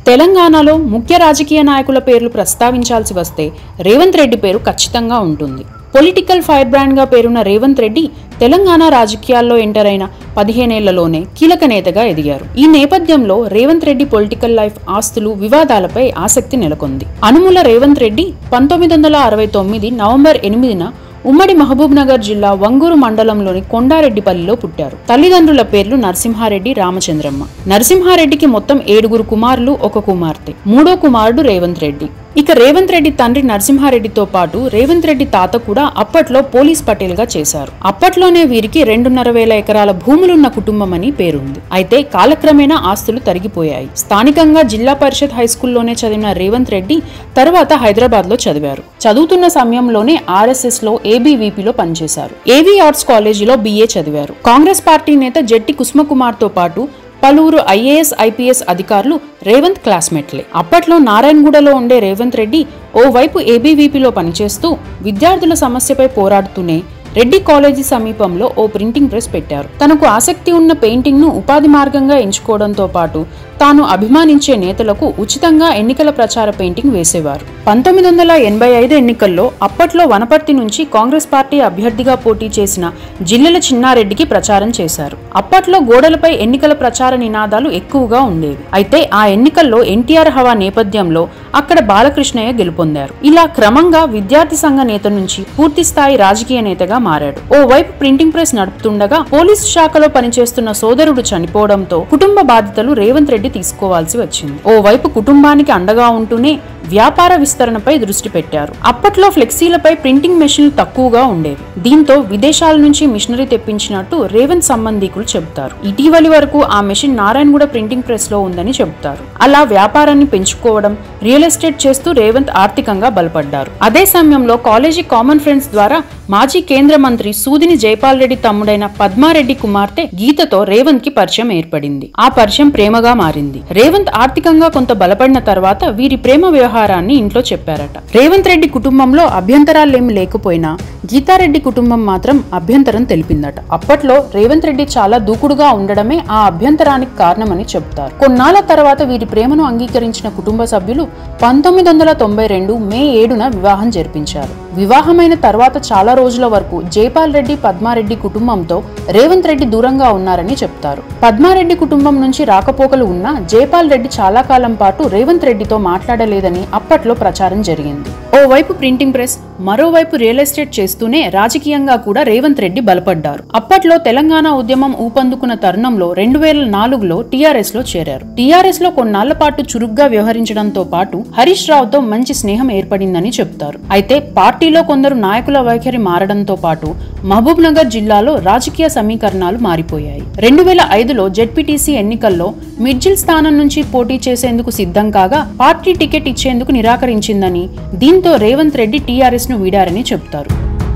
తెలంగాణలో ముఖ్య రాజకీయ నాయకుల పేర్లు ప్రస్తావించాల్సి వస్తే రేవంత్ రెడ్డి పేరు ఖచ్చితంగా ఉంటుంది పొలిటికల్ ఫైర్ బ్రాండ్ గా పేరున్న రేవంత్ రెడ్డి తెలంగాణ రాజకీయాల్లో ఎంటర్ అయిన పదిహేనేళ్లలోనే కీలక నేతగా ఎదిగారు ఈ నేపథ్యంలో రేవంత్ రెడ్డి పొలిటికల్ లైఫ్ ఆస్తులు వివాదాలపై ఆసక్తి నెలకొంది అనుముల రేవంత్ రెడ్డి పంతొమ్మిది వందల అరవై తొమ్మిది నవంబర్ ఎనిమిదిన ఉమ్మడి మహబూబ్ నగర్ జిల్లా వంగూరు మండలంలోని కొండారెడ్డిపల్లిలో పుట్టారు తల్లిదండ్రుల పేర్లు నరసింహారెడ్డి రామచంద్రమ్మ నరసింహారెడ్డికి మొత్తం ఏడుగురు కుమారులు ఒక కుమార్తె మూడో కుమారుడు రేవంత్ రెడ్డి ఇక రేవంత్ రెడ్డి తండ్రి నరసింహారెడ్డితో పాటు రేవంత్ రెడ్డి తాత కూడా అప్పట్లో పోలీస్ పటేల్ గా చేశారు అప్పట్లోనే వీరికి రెండున్నర వేల ఎకరాల భూములున్న కుటుంబం అని పేరుంది అయితే కాలక్రమేణా ఆస్తులు తరిగిపోయాయి స్థానికంగా జిల్లా పరిషత్ హై స్కూల్లోనే చదివిన రేవంత్ రెడ్డి తర్వాత హైదరాబాద్ లో చదివారు చదువుతున్న సమయంలోనే ఆర్ఎస్ఎస్ లో ఏబీవీపీలో పనిచేశారు ఏవీ ఆర్ట్స్ కాలేజీలో బీఏ చదివారు కాంగ్రెస్ పార్టీ నేత జట్టి కుసుమకుమార్ తో పాటు పలువురు ఐఏఎస్ ఐపీఎస్ అధికారులు రేవంత్ క్లాస్మేట్లే అప్పట్లో నారాయణగూడలో ఉండే రేవంత్ రెడ్డి ఓవైపు ఏబీవీపీలో పనిచేస్తూ విద్యార్థుల సమస్యపై పోరాడుతూనే రెడ్డి కాలేజీ సమీపంలో ఓ ప్రింటింగ్ ప్రెస్ పెట్టారు తనకు ఆసక్తి ఉన్న పెయింటింగ్ ను ఉపాధి మార్గంగా ఎంచుకోవడంతో పాటు తాను అభిమానించే నేతలకు ఉచితంగా ఎన్నికల ప్రచార పెయింటింగ్ వేసేవారు పంతొమ్మిది వందల ఎనభై ఐదు ఎన్నికల్లో అప్పట్లో వనపర్తి నుంచి కాంగ్రెస్ పార్టీ అభ్యర్థిగా పోటీ చేసిన జిల్లెల చిన్నారెడ్డికి ప్రచారం చేశారు అప్పట్లో గోడలపై ఎన్నికల ప్రచార నినాదాలు ఎక్కువగా ఉండేవి అయితే ఆ ఎన్నికల్లో ఎన్టీఆర్ హవా నేపథ్యంలో అక్కడ బాలకృష్ణయ్య గెలుపొందారు ఇలా క్రమంగా విద్యార్థి సంఘ నేత నుంచి పూర్తి స్థాయి రాజకీయ నేతగా మారాడు ఓ వైపు ప్రింటింగ్ ప్రెస్ నడుపుతుండగా పోలీసు శాఖలో పనిచేస్తున్న సోదరుడు చనిపోవడంతో కుటుంబ బాధ్యతలు రేవంత్ రెడ్డి తీసుకోవాల్సి వచ్చింది ఓ వైపు కుటుంబానికి అండగా ఉంటూనే వ్యాపార విస్తరణపై దృష్టి పెట్టారు అప్పట్లో ఫ్లెక్సీలపై ప్రింటింగ్ మెషిన్లు తక్కువగా ఉండేవి దీంతో విదేశాల నుంచి మిషనరీ తెప్పించినట్టు రేవంత్ సంబంధికులు చెబుతారు ఇటీవలి వరకు ఆ మెషిన్ నారాయణగూడ ప్రింటింగ్ ప్రెస్ లో ఉందని చెబుతారు అలా వ్యాపారాన్ని పెంచుకోవడం రియల్ ఎస్టేట్ చేస్తూ రేవంత్ ఆర్థికంగా బలపడ్డారు అదే సమయంలో కాలేజీ కామన్ ఫ్రెండ్స్ ద్వారా మాజీ కేంద్ర మంత్రి సూదిని జైపాల్ రెడ్డి తమ్ముడైన పద్మారెడ్డి కుమార్తె గీతతో రేవంత్ కి పరిచయం ఏర్పడింది ఆ పరిచయం ప్రేమగా మారింది రేవంత్ ఆర్థికంగా కొంత బలపడిన తర్వాత వీరి ప్రేమ వ్యవహారాన్ని ఇంట్లో చెప్పారట రేవంత్ రెడ్డి కుటుంబంలో అభ్యంతరాలేమి లేకపోయినా గీతారెడ్డి కుటుంబం మాత్రం అభ్యంతరం తెలిపిందట అప్పట్లో రేవంత్ రెడ్డి చాలా దూకుడుగా ఉండడమే ఆ అభ్యంతరానికి కారణమని చెబుతారు కొన్నాళ్ల తర్వాత వీరి ప్రేమను అంగీకరించిన కుటుంబ సభ్యులు పంతొమ్మిది వందల తొంభై రెండు మే ఏడున వివాహం జరిపించారు వివాహమైన తర్వాత చాలా రోజుల వరకు జైపాల్ రెడ్డి పద్మారెడ్డి కుటుంబంతో రేవంత్ రెడ్డి దూరంగా ఉన్నారని చెప్తారు పద్మారెడ్డి కుటుంబం నుంచి రాకపోకలు ఉన్నా జైపాల్ రెడ్డి చాలా కాలం పాటు రేవంత్ రెడ్డితో మాట్లాడలేదని అప్పట్లో ప్రచారం జరిగింది ఓవైపు ప్రింటింగ్ ప్రెస్ మరోవైపు రియల్ ఎస్టేట్ చేస్తూనే రాజకీయంగా కూడా రేవంత్ రెడ్డి బలపడ్డారు అప్పట్లో తెలంగాణ ఉద్యమం ఊపందుకున్న తరుణంలో రెండు వేల నాలుగులో టీఆర్ఎస్ లో చేరారు టీఆర్ఎస్ లో కొన్నాళ్ల పాటు చురుగ్గా వ్యవహరించడంతో పాటు హరీష్ రావుతో మంచి స్నేహం ఏర్పడిందని చెప్తారు అయితే పార్టీలో కొందరు నాయకుల వైఖరి మారడంతో పాటు మహబూబ్ నగర్ జిల్లాలో రాజకీయ సమీకరణాలు మారిపోయాయి రెండు వేల ఐదులో జెడ్పీటీసీ ఎన్నికల్లో మిడ్జిల్ స్థానం నుంచి పోటీ చేసేందుకు సిద్ధం కాగా పార్టీ టికెట్ ఇచ్చేందుకు నిరాకరించిందని దీంతో రేవంత్ రెడ్డి టీఆర్ఎస్ ను వీడారని చెబుతారు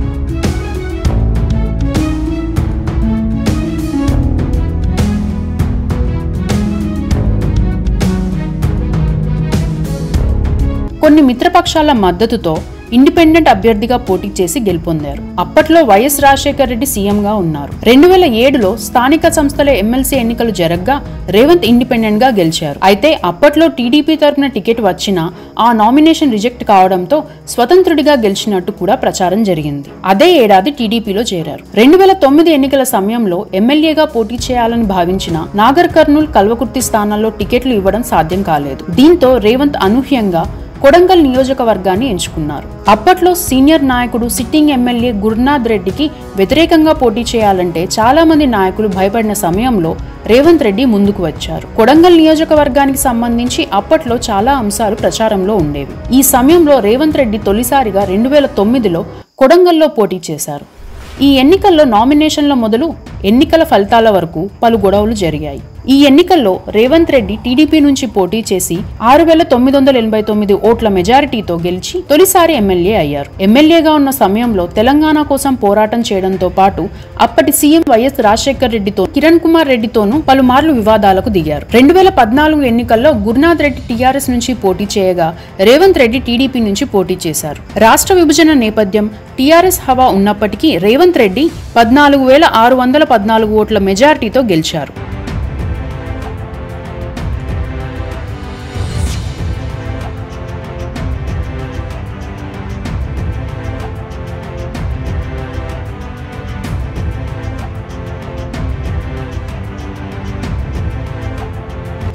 కొన్ని మిత్రపక్షాల మద్దతుతో ఇండిపెండెంట్ అభ్యర్థిగా పోటీ చేసి గెలుపొందారు అప్పట్లో వైఎస్ రాజశేఖర రెడ్డి సీఎంగా ఉన్నారు రెండు వేల ఏడులో స్థానిక సంస్థల ఎమ్మెల్సీ ఎన్నికలు జరగ్గా రేవంత్ ఇండిపెండెంట్ గా గెలిచారు అయితే అప్పట్లో టీడీపీ తరపున టికెట్ వచ్చినా ఆ నామినేషన్ రిజెక్ట్ కావడంతో స్వతంత్రుడిగా గెలిచినట్టు కూడా ప్రచారం జరిగింది అదే ఏడాది టీడీపీలో చేరారు రెండు వేల తొమ్మిది ఎన్నికల సమయంలో ఎమ్మెల్యేగా పోటీ చేయాలని భావించిన నాగర్ కర్నూల్ కల్వకుర్తి స్థానాల్లో టికెట్లు ఇవ్వడం సాధ్యం కాలేదు దీంతో రేవంత్ అనూహ్యంగా కొడంగల్ నియోజకవర్గాన్ని ఎంచుకున్నారు అప్పట్లో సీనియర్ నాయకుడు సిట్టింగ్ ఎమ్మెల్యే గురునాథ్ రెడ్డికి వ్యతిరేకంగా పోటీ చేయాలంటే చాలా మంది నాయకులు భయపడిన సమయంలో రేవంత్ రెడ్డి ముందుకు వచ్చారు కొడంగల్ నియోజకవర్గానికి సంబంధించి అప్పట్లో చాలా అంశాలు ప్రచారంలో ఉండేవి ఈ సమయంలో రేవంత్ రెడ్డి తొలిసారిగా రెండు వేల తొమ్మిదిలో కొడంగల్లో పోటీ చేశారు ఈ ఎన్నికల్లో నామినేషన్ల మొదలు ఎన్నికల ఫలితాల వరకు పలు గొడవలు జరిగాయి ఈ ఎన్నికల్లో రేవంత్ రెడ్డి టీడీపీ నుంచి పోటీ చేసి ఆరు వేల తొమ్మిది వందల ఎనభై తొమ్మిది ఓట్ల మెజారిటీతో గెలిచి తొలిసారి ఎమ్మెల్యే అయ్యారు ఎమ్మెల్యేగా ఉన్న సమయంలో తెలంగాణ కోసం పోరాటం చేయడంతో పాటు అప్పటి సీఎం వైఎస్ రాజశేఖర్ రెడ్డితో కిరణ్ కుమార్ రెడ్డితోనూ పలుమార్లు వివాదాలకు దిగారు రెండు వేల పద్నాలుగు ఎన్నికల్లో గురునాథ్ రెడ్డి టీఆర్ఎస్ నుంచి పోటీ చేయగా రేవంత్ రెడ్డి టీడీపీ నుంచి పోటీ చేశారు రాష్ట్ర విభజన నేపథ్యం టీఆర్ఎస్ హవా ఉన్నప్పటికీ రేవంత్ రెడ్డి పద్నాలుగు వేల ఆరు వందల పద్నాలుగు ఓట్ల మెజార్టీతో గెలిచారు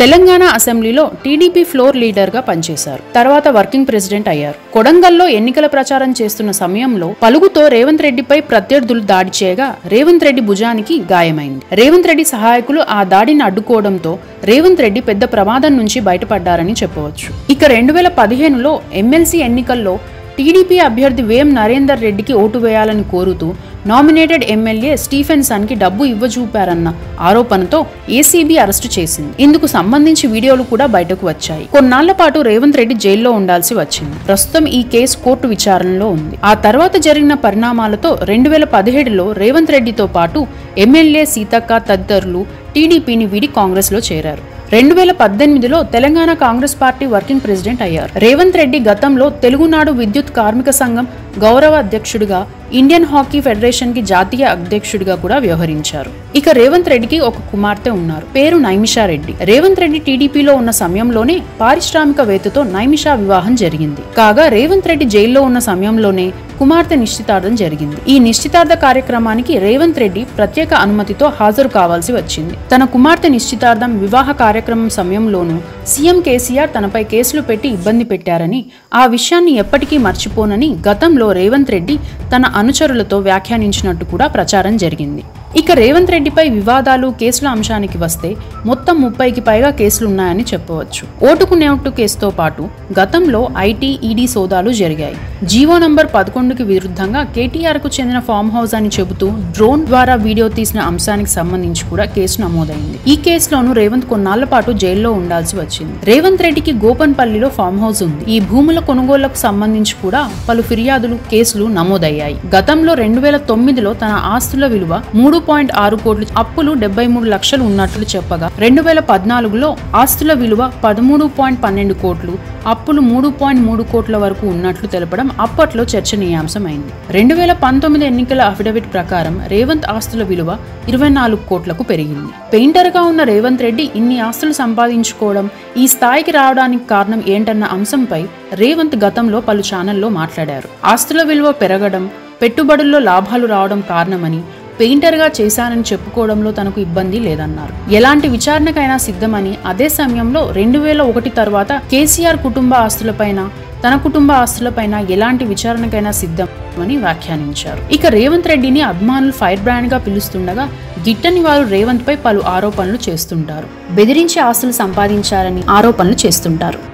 తెలంగాణ అసెంబ్లీలో టీడీపీ ఫ్లోర్ లీడర్ గా పనిచేశారు తర్వాత వర్కింగ్ ప్రెసిడెంట్ అయ్యారు కొడంగల్లో ఎన్నికల ప్రచారం చేస్తున్న సమయంలో పలుగుతో రేవంత్ రెడ్డిపై ప్రత్యర్థులు దాడి చేయగా రేవంత్ రెడ్డి భుజానికి గాయమైంది రేవంత్ రెడ్డి సహాయకులు ఆ దాడిని అడ్డుకోవడంతో రేవంత్ రెడ్డి పెద్ద ప్రమాదం నుంచి బయటపడ్డారని చెప్పవచ్చు ఇక రెండు వేల పదిహేనులో ఎమ్మెల్సీ ఎన్నికల్లో టీడీపీ అభ్యర్థి వేం నరేందర్ రెడ్డికి ఓటు వేయాలని కోరుతూ నామినేటెడ్ ఎమ్మెల్యే స్టీఫెన్సన్ కి డబ్బు ఇవ్వజూపారన్న ఆరోపణతో ఏసీబీ అరెస్టు చేసింది ఇందుకు సంబంధించి వీడియోలు కూడా బయటకు వచ్చాయి కొన్నాళ్ల పాటు రేవంత్ రెడ్డి జైల్లో ఉండాల్సి వచ్చింది ప్రస్తుతం ఈ కేసు కోర్టు విచారణలో ఉంది ఆ తర్వాత జరిగిన పరిణామాలతో రెండు వేల పదిహేడులో రేవంత్ రెడ్డితో పాటు ఎమ్మెల్యే సీతక్క తదితరులు టీడీపీని వీడి కాంగ్రెస్ లో చేరారు రెండు వేల పద్దెనిమిదిలో Telangana Congress party working president అయ్యారు రేవంత్ రెడ్డి గతంలో తెలుగునాడు విద్యుత్ కార్మిక సంఘం గౌరవ అధ్యక్షుడిగా ఇండియన్ హాకీ ఫెడరేషన్ కి జాతీయ అధ్యక్షుడిగా కూడా వ్యవహరించారు ఇక రేవంత్ రెడ్డికి ఒక కుమార్తె ఉన్నారు పేరు నైమిషా రెడ్డి రేవంత్ రెడ్డి టీడీపీలో ఉన్న సమయంలోనే పారిశ్రామికవేత్తతో నైమిషా వివాహం జరిగింది కాగా రేవంత్ రెడ్డి జైల్లో ఉన్న సమయంలోనే కుమార్తె నిశ్చితార్థం జరిగింది ఈ నిశ్చితార్థ కార్యక్రమానికి రేవంత్ రెడ్డి ప్రత్యేక అనుమతితో హాజరు కావాల్సి వచ్చింది తన కుమార్తె నిశ్చితార్థం వివాహ కార్యక్రమం సమయంలోనూ సీఎం కేసీఆర్ తనపై కేసులు పెట్టి ఇబ్బంది పెట్టారని ఆ విషయాన్ని ఎప్పటికీ మర్చిపోనని గతంలో రేవంత్ రెడ్డి తన అనుచరులతో వ్యాఖ్యానించినట్టు కూడా ప్రచారం జరిగింది ఇక రేవంత్ రెడ్డిపై వివాదాలు కేసుల అంశానికి వస్తే మొత్తం ముప్పైకి పైగా కేసులు ఉన్నాయని చెప్పవచ్చు ఓటుకు నేటు కేసుతో పాటు గతంలో ఐటీ ఈడీ సోదాలు జరిగాయి జీవో నంబర్ పదకొండుకి విరుద్ధంగా కేటీఆర్ కు చెందిన ఫామ్ హౌస్ అని చెబుతూ డ్రోన్ ద్వారా వీడియో తీసిన అంశానికి సంబంధించి కూడా కేసు నమోదైంది ఈ కేసులోనూ రేవంత్ కొన్నాళ్ల పాటు జైల్లో ఉండాల్సి వచ్చింది రేవంత్ రెడ్డికి గోపన్పల్లిలో ఫామ్ హౌస్ ఉంది ఈ భూముల కొనుగోళ్లకు సంబంధించి కూడా పలు ఫిర్యాదులు కేసులు నమోదయ్యాయి గతంలో రెండు వేల తొమ్మిదిలో తన ఆస్తుల విలువ మూడు పాయింట్ ఆరు కోట్లు అప్పులు డెబ్బై మూడు లక్షలు ఉన్నట్లు చెప్పగా రెండు వేల పద్నాలుగులో ఆస్తుల విలువ పదమూడు పాయింట్ పన్నెండు కోట్లు అప్పులు మూడు పాయింట్ మూడు కోట్ల వరకు ఉన్నట్లు తెలపడం అప్పట్లో చర్చనీయాంశమైంది రెండు వేల పంతొమ్మిది ఎన్నికల అఫిడవిట్ ప్రకారం రేవంత్ ఆస్తుల విలువ ఇరవై నాలుగు కోట్లకు పెరిగింది పెయింటర్ గా ఉన్న రేవంత్ రెడ్డి ఇన్ని ఆస్తులు సంపాదించుకోవడం ఈ స్థాయికి రావడానికి కారణం ఏంటన్న అంశంపై రేవంత్ గతంలో పలు ఛానల్లో మాట్లాడారు ఆస్తుల విలువ పెరగడం పెట్టుబడుల్లో లాభాలు రావడం కారణమని పెయింటర్గా చేశానని చెప్పుకోవడంలో తనకు ఇబ్బంది లేదన్నారు ఎలాంటి విచారణకైనా సిద్ధమని అదే సమయంలో రెండు వేల ఒకటి తర్వాత కేసీఆర్ కుటుంబ ఆస్తులపైన తన కుటుంబ ఆస్తులపైన ఎలాంటి విచారణకైనా సిద్ధమని వ్యాఖ్యానించారు ఇక రేవంత్ రెడ్డిని అభిమానులు ఫైర్ బ్రాండ్ గా పిలుస్తుండగా గిట్టని వారు రేవంత్ పై పలు ఆరోపణలు చేస్తుంటారు బెదిరించి ఆస్తులు సంపాదించారని ఆరోపణలు చేస్తుంటారు